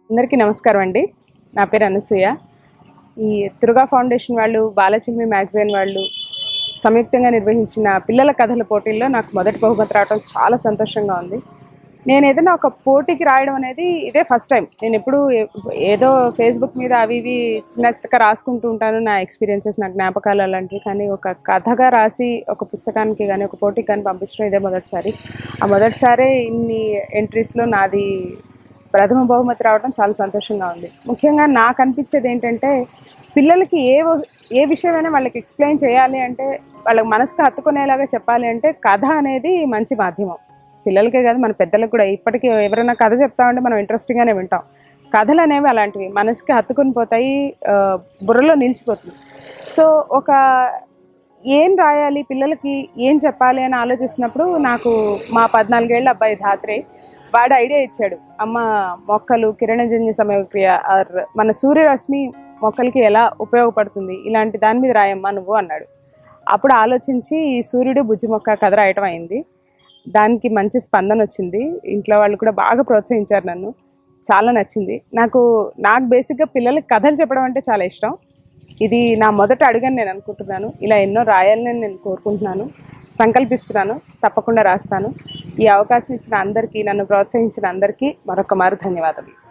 అందరికీ నమస్కారం అండి నా పేరు అనసూయ ఈ తురుగా ఫౌండేషన్ వాళ్ళు బాలచిల్మి మ్యాగజైన్ వాళ్ళు సంయుక్తంగా నిర్వహించిన పిల్లల కథల పోటీల్లో నాకు మొదటి బహుమతి రావడం చాలా సంతోషంగా ఉంది నేను ఏదైనా ఒక పోటీకి రాయడం అనేది ఇదే ఫస్ట్ టైం నేను ఎప్పుడు ఏదో ఫేస్బుక్ మీద అవి ఇవి చిన్న చిత్తగా రాసుకుంటూ ఉంటాను నా ఎక్స్పీరియన్సెస్ నా జ్ఞాపకాలు అలాంటివి కానీ ఒక కథగా రాసి ఒక పుస్తకానికి కానీ ఒక పోటీకి కానీ పంపించడం ఇదే మొదటిసారి ఆ మొదటిసారి ఇన్ని ఎంట్రీస్లో నాది ప్రథమ బహుమతి రావడం చాలా సంతోషంగా ఉంది ముఖ్యంగా నాకు అనిపించేది ఏంటంటే పిల్లలకి ఏ వ- ఏ విషయమైనా వాళ్ళకి ఎక్స్ప్లెయిన్ చేయాలి అంటే వాళ్ళకి మనసుకు హత్తుకునేలాగా చెప్పాలి అంటే కథ అనేది మంచి మాధ్యమం పిల్లలకే కాదు మన పెద్దలకు కూడా ఇప్పటికీ ఎవరైనా కథ చెప్తామంటే మనం ఇంట్రెస్టింగ్గానే వింటాం కథలు అనేవి అలాంటివి మనసుకి హత్తుకొని పోతాయి ఆ, బుర్రలో నిలిచిపోతుంది సో ఒక ఏం రాయాలి పిల్లలకి ఏం చెప్పాలి అని ఆలోచిస్తున్నప్పుడు నాకు మా పద్నాలుగేళ్ళ అబ్బాయి ధాత్రే వాడు ఐడియా ఇచ్చాడు అమ్మ మొక్కలు కిరణజన్య సమయక్రియ ఆర్ మన సూర్యరశ్మి మొక్కలకి ఎలా ఉపయోగపడుతుంది ఇలాంటి దాని మీద రాయమ్మా నువ్వు అన్నాడు అప్పుడు ఆలోచించి ఈ సూర్యుడు బుజ్జి మొక్క కథ రాయటం అయింది దానికి మంచి స్పందన వచ్చింది ఇంట్లో వాళ్ళు కూడా బాగా ప్రోత్సహించారు నన్ను చాలా నచ్చింది నాకు నాకు బేసిక్గా పిల్లలకి కథలు చెప్పడం అంటే చాలా ఇష్టం ఇది నా మొదట అడుగని నేను అనుకుంటున్నాను ఇలా ఎన్నో రాయాలని నేను కోరుకుంటున్నాను సంకల్పిస్తున్నాను తప్పకుండా రాస్తాను ఈ అవకాశం ఇచ్చిన అందరికీ నన్ను ప్రోత్సహించిన అందరికీ మరొక మారు ధన్యవాదాలు